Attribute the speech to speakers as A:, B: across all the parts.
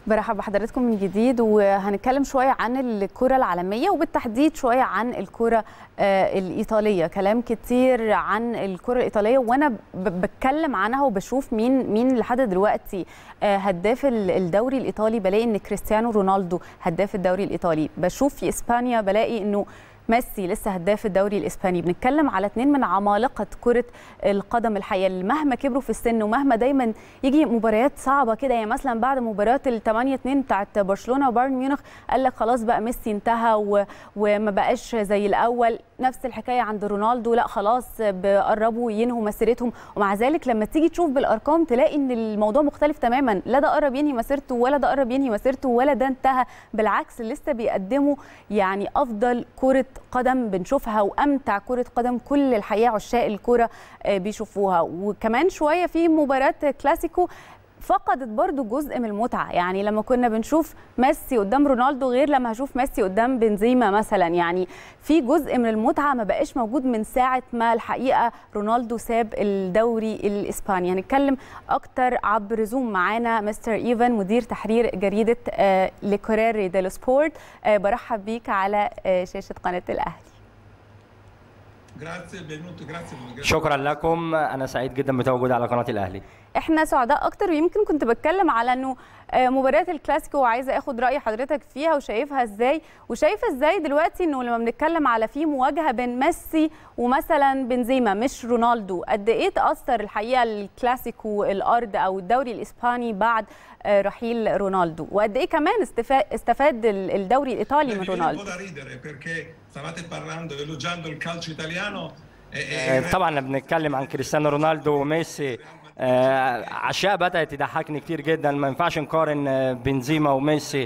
A: برحب بحضراتكم من جديد وهنتكلم شوية عن الكرة العالمية وبالتحديد شوية عن الكرة آه، الإيطالية كلام كتير عن الكرة الإيطالية وأنا ب- بتكلم عنها وبشوف مين مين لحد دلوقتي آه، هداف ال- الدوري الإيطالي بلاقي إن كريستيانو رونالدو هداف الدوري الإيطالي بشوف في إسبانيا بلاقي إنه ميسي لسه هداف الدوري الاسباني بنتكلم على اتنين من عمالقه كره القدم الحقيقه اللي مهما كبروا في السن ومهما دايما يجي مباريات صعبه كده يعني مثلا بعد مباراه ال 8 2 بتاعت برشلونه وبايرن ميونخ قال لك خلاص بقى ميسي انتهى و... وما بقاش زي الاول نفس الحكايه عند رونالدو لا خلاص بقربوا ينهوا مسيرتهم ومع ذلك لما تيجي تشوف بالارقام تلاقي ان الموضوع مختلف تماما لا ده قرب ينهي مسيرته ولا ده قرب ينهي مسيرته ولا ده انتهى بالعكس لسه بيقدموا يعني افضل كره قدم بنشوفها وامتع كره قدم كل الحقيقه عشاق الكره آه، بيشوفوها وكمان شويه في مباراه كلاسيكو فقدت برضو جزء من المتعه يعني لما كنا بنشوف ميسي قدام رونالدو غير لما هشوف ميسي قدام بنزيما مثلا يعني في جزء من المتعه ما بقاش موجود من ساعه ما الحقيقه رونالدو ساب الدوري الاسباني هنتكلم اكتر عبر زوم معانا مستر ايفان مدير تحرير جريده آه، ليكوريري ديلو سبورت آه، برحب بيك على آه، شاشه قناه الاهلي
B: Grazie, benvenuto, grazie. grazie.
C: شكرا لكم انا سعيد جدا بتواجدي على قناه الاهلي
A: احنا سعداء اكتر ويمكن كنت بتكلم على انه آه، مباريات الكلاسيكو وعايزه اخد راي حضرتك فيها وشايفها ازاي وشايفه ازاي دلوقتي انه لما بنتكلم على في مواجهه بين ميسي ومثلا بنزيما مش رونالدو قد ايه تاثر الحقيقه الكلاسيكو الارض او الدوري الاسباني بعد آه، رحيل رونالدو وقد ايه كمان استفا- استفاد ال- الدوري الايطالي
B: Mi
A: من
B: viene un po'
A: رونالدو
B: da ridere perché stavate parlando, elogiando il calcio italiano e, e-
C: آه، طبعا لما بنتكلم عن كريستيانو رونالدو وميسي آه، اشياء بدات تضحكني كتير جدا ما ينفعش نقارن آه، بنزيما وميسي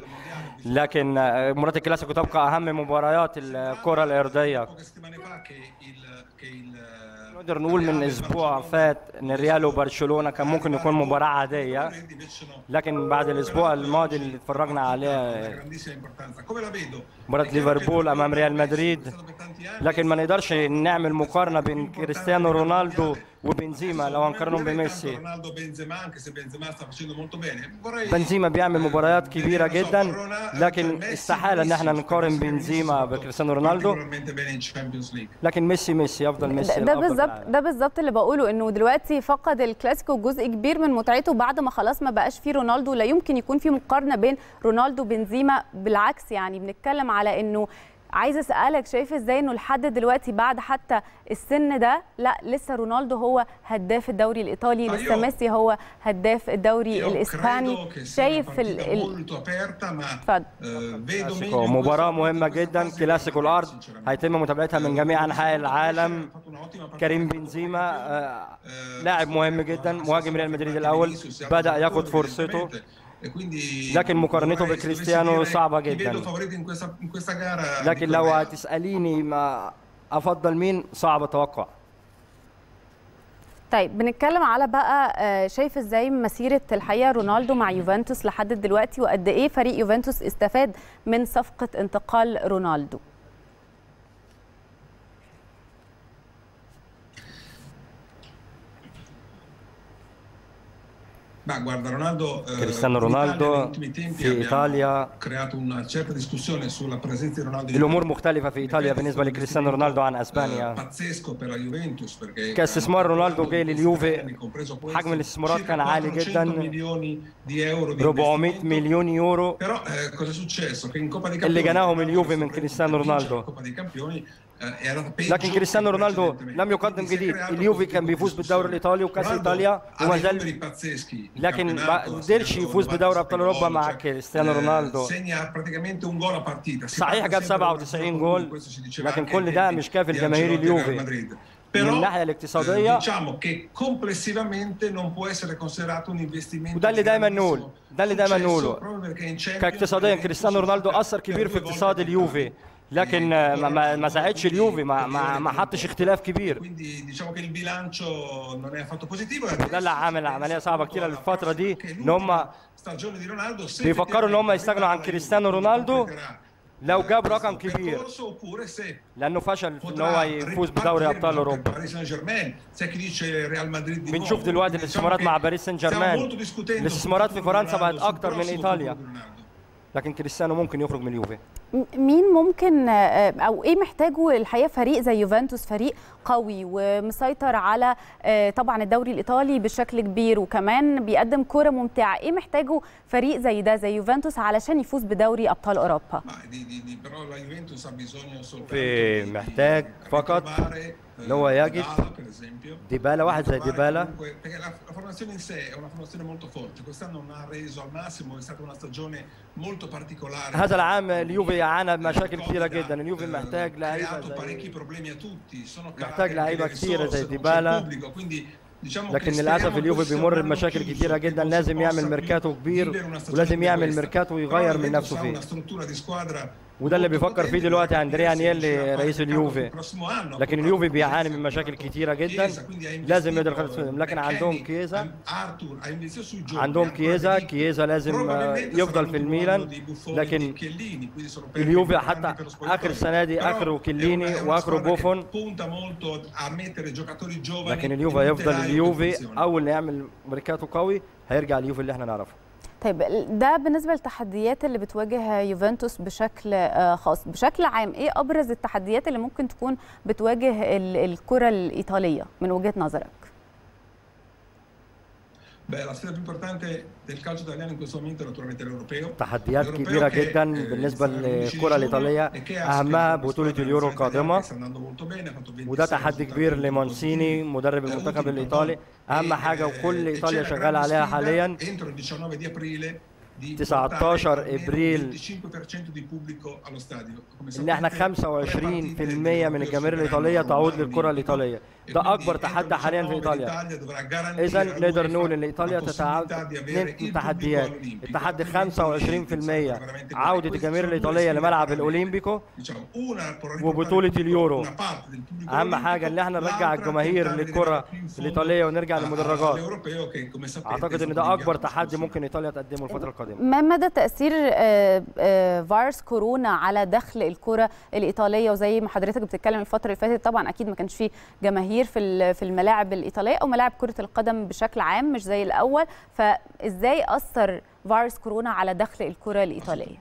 C: لكن آه، مباراه الكلاسيكو تبقى اهم مباريات الكره الارضيه
B: poche settimane fa che il, che il
C: نقدر نقول من اسبوع فات ان الريال وبرشلونه كان ممكن يكون مباراه عاديه
B: Madrid invece sono
C: لكن بعد الاسبوع الماضي اللي اتفرجنا
B: di
C: عليه
B: grandissima importanza. Come la vedo?
C: مباراة
B: È chiaro che
C: ليفربول أمام ريال مدريد
B: è stato per tanti anni
C: لكن ما نقدرش نعمل مقارنة بين كريستيانو رونالدو وبنزيما لو هنقارنهم
B: non è tanto
C: بميسي
B: Ronaldo Benzema anche se Benzema sta facendo molto bene. Vorrei
C: بنزيما بيعمل مباريات كبيرة جدا لكن استحالة ان احنا نقارن بنزيما بكريستيانو رونالدو
B: particolarmente bene in Champions League.
C: لكن ميسي ميسي افضل ميسي
A: ده- ده
C: الأفضل في
A: بالظبط
C: العالم.
A: ده بالظبط اللي بقوله انه دلوقتي فقد الكلاسيكو جزء كبير من متعته بعد ما خلاص ما بقاش فيه رونالدو لا يمكن يكون في مقارنه بين رونالدو بنزيما بالعكس يعني بنتكلم على انه عايزه اسالك شايف ازاي انه لحد دلوقتي بعد حتى السن ده لا لسه رونالدو هو هداف الدوري الايطالي لسه
B: أيوه.
A: ميسي هو هداف الدوري
B: Io
A: الاسباني
B: credo che sia una
A: شايف ال...
B: partita
A: ال...
B: molto aperta, ma
A: اتفضل
B: eh, vedo meglio
C: كلاسيكو
B: in
C: مباراة
B: questo-
C: مهمة
B: in questa
C: جدا
B: fase
C: كلاسيكو
B: di
C: الأرض
B: sinceramente.
C: هيتم متابعتها من جميع أنحاء العالم
B: Ha fatto una ottima partita
C: كريم
B: contro
C: بنزيما
B: il
C: آه،
B: Eh,
C: لاعب مهم جدا مهاجم ريال مدريد الأول بدأ ياخد فرصته
B: E quindi
C: لكن مقارنته
B: vorrei-
C: بكريستيانو
B: dovessi dire
C: صعبة
B: chi
C: جدا.
B: vedo favorito in questa, in questa gara
C: لكن
B: dico
C: لو
B: Real.
C: هتسأليني ما أفضل مين صعب أتوقع
A: طيب بنتكلم على بقى آه، شايف ازاي مسيره الحقيقه رونالدو مع يوفنتوس لحد دلوقتي وقد ايه فريق يوفنتوس استفاد من صفقه انتقال رونالدو
B: Ma guarda, Ronaldo, eh,
C: Cristiano
B: in Italia
C: Ronaldo
B: negli ultimi tempi
C: في
B: abbiamo
C: إيطاليا
B: creato una certa discussione sulla presenza di Ronaldo in
C: الأمور
B: Italia.
C: مختلفة في إيطاليا بالنسبة لكريستيانو رونالدو عن
B: Eh,
C: أسبانيا
B: pazzesco per la Juventus perché
C: كاستثمار رونالدو جاي لليوفي
B: compreso questo,
C: حجم الاستثمارات
B: circa
C: كان عالي
B: 400
C: جدا
B: milioni di euro di
C: 400
B: investimento.
C: مليون يورو
B: Però eh, cosa è successo? Che in Coppa dei
C: اللي
B: Campioni
C: جناهم اليوفي من
B: sorprendente
C: كريستيانو
B: vincere
C: رونالدو.
B: la Coppa dei Campioni eh, era peggio
C: لكن كريستيانو
B: che
C: رونالدو
B: precedentemente.
C: لم يقدم
B: Quindi si è
C: جديد
B: creato
C: اليوفي
B: questo
C: كان
B: tipo di
C: بيفوز بالدوري
B: discussione.
C: الإيطالي وكأس
B: Ronaldo
C: إيطاليا
B: ha
C: وما
B: dei
C: زال
B: numeri pazzeschi in
C: لكن ما
B: campionato,
C: قدرش
B: ha
C: يفوز
B: segnato
C: بدوري أبطال
B: 97
C: أوروبا مع
B: gol,
C: كريستيانو
B: eh,
C: رونالدو
B: segna praticamente un gol a partita Si
C: صحيح
B: parla
C: جاب
B: sempre
C: 97
B: dello
C: جول
B: questo si diceva
C: لكن
B: anche
C: كل
B: ai
C: ده
B: tempi
C: مش كافي
B: di
C: لجماهير
B: Ancelotti al Real
C: اليوفي
B: Madrid.
C: من
B: Però
C: الناحية
B: eh,
C: الاقتصادية
B: diciamo che complessivamente non può essere considerato un investimento
C: وده اللي
B: di
C: دايما
B: grandissimo
C: نقول ده اللي دايما
B: successo,
C: نقوله
B: proprio perché in Champions
C: كاقتصاديا
B: la
C: كريستيانو
B: Juventus
C: رونالدو
B: gioca
C: اثر كبير
B: per
C: في
B: due volte
C: اقتصاد
B: a
C: اليوفي
B: settimana.
C: لكن آه، ما, ما, ما ساعدش اليوفي ما, ما, ما حطش اختلاف كبير
B: Quindi diciamo che il bilancio non è affatto positivo.
C: وده اللي عامل عمليه صعبه كتير الفتره دي ان هم
B: stagione di Ronaldo se
C: بيفكروا ان هم يستغنوا عن كريستيانو رونالدو لو جاب
B: questo
C: رقم كبير
B: percorso oppure se
C: لانه فشل في ان هو
B: potrà
C: يفوز بدوري
B: ripartire
C: ابطال
B: con
C: اوروبا
B: Paris Saint-Germain, c'è chi dice Real Madrid di
C: بنشوف
B: nuovo.
C: دلوقتي
B: Quindi
C: الاستثمارات
B: diciamo
C: مع
B: che
C: باريس سان
B: stiamo
C: جيرمان
B: molto discutendo
C: الاستثمارات
B: sul
C: في
B: futuro
C: فرنسا
B: di
C: بقت
B: Ronaldo, sul
C: اكتر من
B: prossimo
C: ايطاليا
B: futuro di Ronaldo.
C: لكن كريستيانو ممكن يخرج من اليوفي
A: م- مين ممكن آه، او ايه محتاجه الحقيقه فريق زي يوفنتوس فريق قوي ومسيطر على آه، طبعا الدوري الايطالي بشكل كبير وكمان بيقدم كوره ممتعه ايه محتاجه فريق زي ده زي يوفنتوس علشان يفوز بدوري ابطال اوروبا
B: Ma di, di, di, però la Juventus ha bisogno soltanto
C: في
B: di-
C: محتاج
B: di
C: فقط
B: ritrovare, eh,
C: اللي هو يجد
B: Dybala, per esempio.
C: ديبالا واحد زي
B: Ritrovare
C: ديبالا
B: comunque- perché la, la formazione in sé è una formazione molto forte quest'anno non ha reso al massimo è stata una stagione molto particolare
C: هذا العام اليوفي عانى بمشاكل
B: Il
C: كثيره
B: Covid
C: جدا
B: ha,
C: اليوفي
B: eh,
C: محتاج لعيبه
B: creato parecchi
C: زي
B: problemi a tutti sono
C: محتاج
B: calate
C: لعيبة
B: anche le
C: كتيرة
B: risorse,
C: زي
B: non c'è
C: ديبالا.
B: pubblico, quindi diciamo
C: لكن
B: che
C: للاسف
B: speriamo
C: اليوفي
B: questo
C: بيمر
B: anno
C: بمشاكل
B: chiuso,
C: كثيره
B: che
C: جدا
B: non si
C: لازم يعمل
B: possa più
C: ميركاتو كبير
B: vivere una stagione
C: ولازم
B: come
C: يعمل
B: questa.
C: ميركاتو
B: Però
C: ويغير
B: la
C: من
B: Juventus
C: نفسه
B: ha
C: فيه
B: una struttura di squadra
C: وده اللي
B: molto
C: بيفكر فيه
B: potente,
C: دلوقتي
B: che
C: اندريا
B: riuscirà
C: انيلي
B: a
C: رئيس
B: fare
C: اليوفي
B: il prossimo anno.
C: لكن
B: Purtroppo
C: اليوفي
B: Chiesa
C: بيعاني
B: ha
C: من مشاكل
B: comprato
C: كتيره جدا
B: Chiesa, quindi ha
C: لازم
B: investito,
C: يقدر يخلص منهم لكن عندهم
B: McKennie,
C: كيزا
B: Arthur ha investito sui giovani,
C: عندهم
B: ancora
C: كيزا
B: Benitez.
C: كيزا لازم آه،
B: Probabilmente
C: يفضل
B: sarà
C: في
B: l'ultimo
C: الميلان
B: anno di Buffon,
C: لكن
B: di Chiellini, quindi sono perdite
C: اليوفي
B: importanti
C: حتى
B: per lo spogliatoio.
C: اخر السنه دي
B: Però
C: اخره
B: è
C: كيليني
B: una- è una
C: واخره
B: squadra che
C: بوفون
B: punta molto a mettere giocatori giovani
C: لكن
B: e
C: اليوفي هيفضل
B: punterà in
C: اليوفي
B: competizione.
C: اول اللي يعمل ميركاتو قوي هيرجع اليوفي اللي احنا نعرفه
A: طيب ده بالنسبه للتحديات اللي بتواجه يوفنتوس بشكل آه، خاص بشكل عام ايه ابرز التحديات اللي ممكن تكون بتواجه ال- الكره الايطاليه من وجهه نظرك
B: Beh, la sfida più importante del calcio italiano in questo momento è naturalmente l'europeo.
C: تحديات
B: L'europeo
C: كبيره
B: che,
C: جدا
B: eh,
C: بالنسبه
B: sarà l'11
C: للكره
B: di
C: الايطاليه
B: giugno e che ha
C: اهمها
B: scritto una
C: بطوله
B: squadra
C: اليورو
B: italiana
C: القادمه
B: che sta andando molto bene, ha fatto 26
C: وده تحدي
B: risultati
C: كبير
B: molto
C: لمونسيني
B: positivi.
C: مدرب
B: Eh,
C: المنتخب
B: ultimi
C: الايطالي
B: pardon.
C: اهم
B: E,
C: حاجه
B: eh,
C: وكل
B: e
C: ايطاليا
B: c'è la
C: شغاله
B: grande
C: عليها
B: sfida
C: حاليا
B: entro il 19 di aprile di
C: 19
B: portare almeno
C: ابريل
B: il 25% di pubblico allo stadio. Come
C: ان احنا
B: sapete, tre
C: 25%
B: partite
C: من
B: europeo
C: الجماهير
B: supereranno
C: الايطاليه تعود
B: l'Europa
C: للكره
B: olimpico.
C: الايطاليه
B: E
C: ده
B: quindi
C: اكبر
B: entro
C: تحدي
B: il
C: حاليا في
B: 19
C: ايطاليا
B: l'Italia dovrà garantire
C: اذا
B: all'UEFA
C: نقدر نقول ان ايطاليا
B: la
C: تتعب
B: possibilità di avere
C: اثنين
B: il pubblico
C: تحديات
B: all'Olimpico.
C: التحدي
B: Altrimenti sarà
C: 25%
B: veramente
C: عوده
B: Queste
C: الجماهير
B: sono due
C: الايطاليه
B: sfide
C: لملعب
B: veramente.
C: الاولمبيكو
B: Diciamo, una può
C: وبطولة
B: riportare
C: اليورو.
B: una parte del pubblico
C: اهم
B: olimpico,
C: حاجه ان احنا نرجع
B: l'altra
C: الجماهير
B: tentare di
C: للكره
B: arrivare più in fondo
C: الايطاليه ونرجع
B: a-
C: للمدرجات
B: all'europeo che come sapete
C: اعتقد
B: è
C: ان
B: stato
C: ده اكبر
B: rinviato
C: تحدي
B: scorso
C: ممكن ايطاليا تقدمه الفتره القادمه
A: ما مدى تاثير آه، آه، فيروس كورونا على دخل الكره الايطاليه وزي ما حضرتك بتتكلم الفتره اللي فاتت طبعا اكيد ما كانش فيه جماهير في ال- في الملاعب الايطاليه او ملاعب كره القدم بشكل عام مش زي الاول فازاي اثر فيروس كورونا على دخل الكره الايطاليه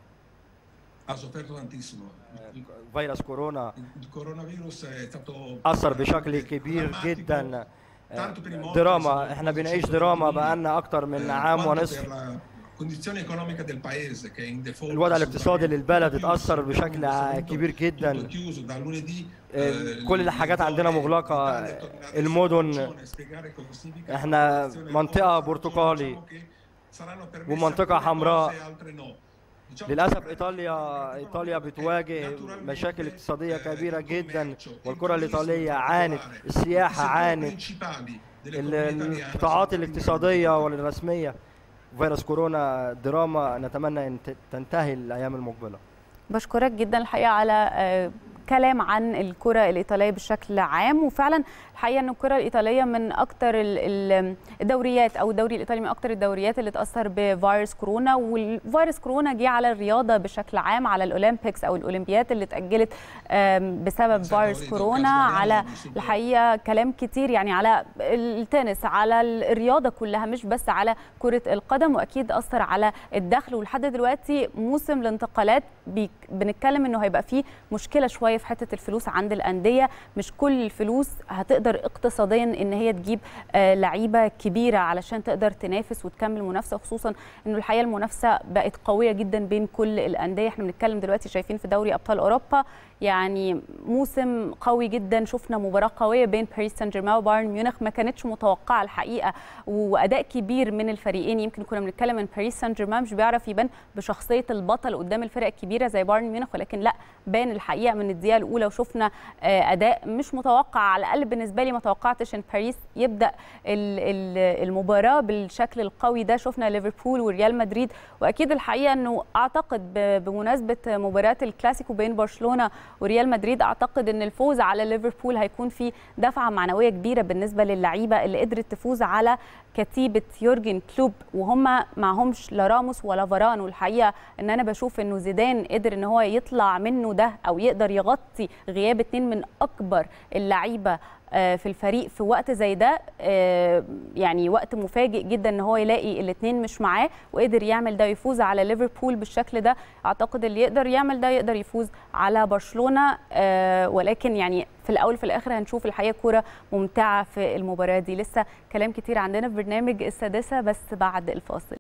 B: ha sofferto tantissimo il
C: فيروس كورونا
B: il coronavirus è stato
C: اثر بشكل كبير
B: drammatico,
C: جدا
B: tanto per i morti,
C: دراما
B: sono
C: احنا بنعيش
B: 400
C: دراما
B: bambini,
C: بقالنا اكتر من
B: eh,
C: عام
B: quanto
C: ونصف
B: per la condizione economica del paese che è in default
C: الوضع الاقتصادي
B: assolutamente.
C: للبلد
B: Tutto
C: اتاثر
B: chiuso,
C: بشكل
B: tutto
C: كبير جدا
B: tutto chiuso da lunedì
C: eh,
B: eh,
C: كل
B: le
C: الحاجات
B: zone
C: عندنا مغلقة.
B: d'Italia tornate
C: المدن
B: situazione, spiegare cosa significa
C: احنا
B: situazione
C: منطقة
B: nuova,
C: برتقالي
B: diciamo che saranno permesse
C: ومنطقة
B: alcune
C: حمراء.
B: cose, altre no. Diciamo
C: للاسف
B: che
C: ايطاليا ايطاليا
B: è
C: بتواجه
B: naturalmente,
C: مشاكل اقتصاديه
B: eh,
C: كبيره
B: il
C: جدا
B: commercio,
C: والكره
B: il
C: الايطاليه
B: turismo,
C: عانت
B: particolare,
C: السياحه
B: i settori
C: عانت
B: principali dell'economia
C: ال-
B: italiana
C: القطاعات
B: sono in
C: الاقتصاديه والرسميه فيروس كورونا دراما نتمنى ان ت- تنتهي الايام المقبله
A: بشكرك جدا الحقيقه على آه، كلام عن الكره الايطاليه بشكل عام وفعلا الحقيقه ان الكره الايطاليه من اكتر ال- ال- الدوريات او الدوري الايطالي من اكتر الدوريات اللي اتاثر بفيروس كورونا والفيروس كورونا جه على الرياضه بشكل عام على الاولمبيكس او الاولمبيات اللي اتاجلت آم، بسبب فيروس كورونا على الحقيقه كلام كتير يعني على التنس على الرياضه كلها مش بس على كره القدم واكيد اثر على الدخل ولحد دلوقتي موسم الانتقالات بيك- بنتكلم انه هيبقى فيه مشكله شويه في حته الفلوس عند الانديه مش كل الفلوس هتقدر اقتصاديا ان هي تجيب آه، لعيبه كبيره علشان تقدر تنافس وتكمل منافسه خصوصا انه الحقيقه المنافسه بقت قويه جدا بين كل الانديه احنا بنتكلم دلوقتي شايفين في دوري ابطال اوروبا يعني موسم قوي جدا شفنا مباراه قويه بين باريس سان جيرمان وبايرن ميونخ ما كانتش متوقعه الحقيقه واداء كبير من الفريقين يمكن كنا بنتكلم ان باريس سان جيرمان مش بيعرف يبان بشخصيه البطل قدام الفرق الكبيره زي بايرن ميونخ ولكن لا بان الحقيقه من الدقيقه الاولى وشفنا آه، اداء مش متوقع على الاقل بالنسبه لي ما توقعتش ان باريس يبدا ال- ال- المباراه بالشكل القوي ده شفنا ليفربول وريال مدريد واكيد الحقيقه انه اعتقد ب- بمناسبه مباراه الكلاسيكو بين برشلونه وريال مدريد اعتقد ان الفوز على ليفربول هيكون فيه دفعه معنويه كبيره بالنسبه للعيبه اللي قدرت تفوز على كتيبه يورجن كلوب وهم معهمش لا راموس ولا فاران والحقيقه ان انا بشوف انه زيدان قدر ان هو يطلع منه ده او يقدر يغطي غياب اتنين من اكبر اللعيبه في الفريق في وقت زي ده يعني وقت مفاجئ جدا ان هو يلاقي الاثنين مش معاه وقدر يعمل ده يفوز على ليفربول بالشكل ده اعتقد اللي يقدر يعمل ده يقدر يفوز على برشلونه ولكن يعني في الاول في الاخر هنشوف الحقيقه كوره ممتعه في المباراه دي لسه كلام كتير عندنا في برنامج السادسه بس بعد الفاصل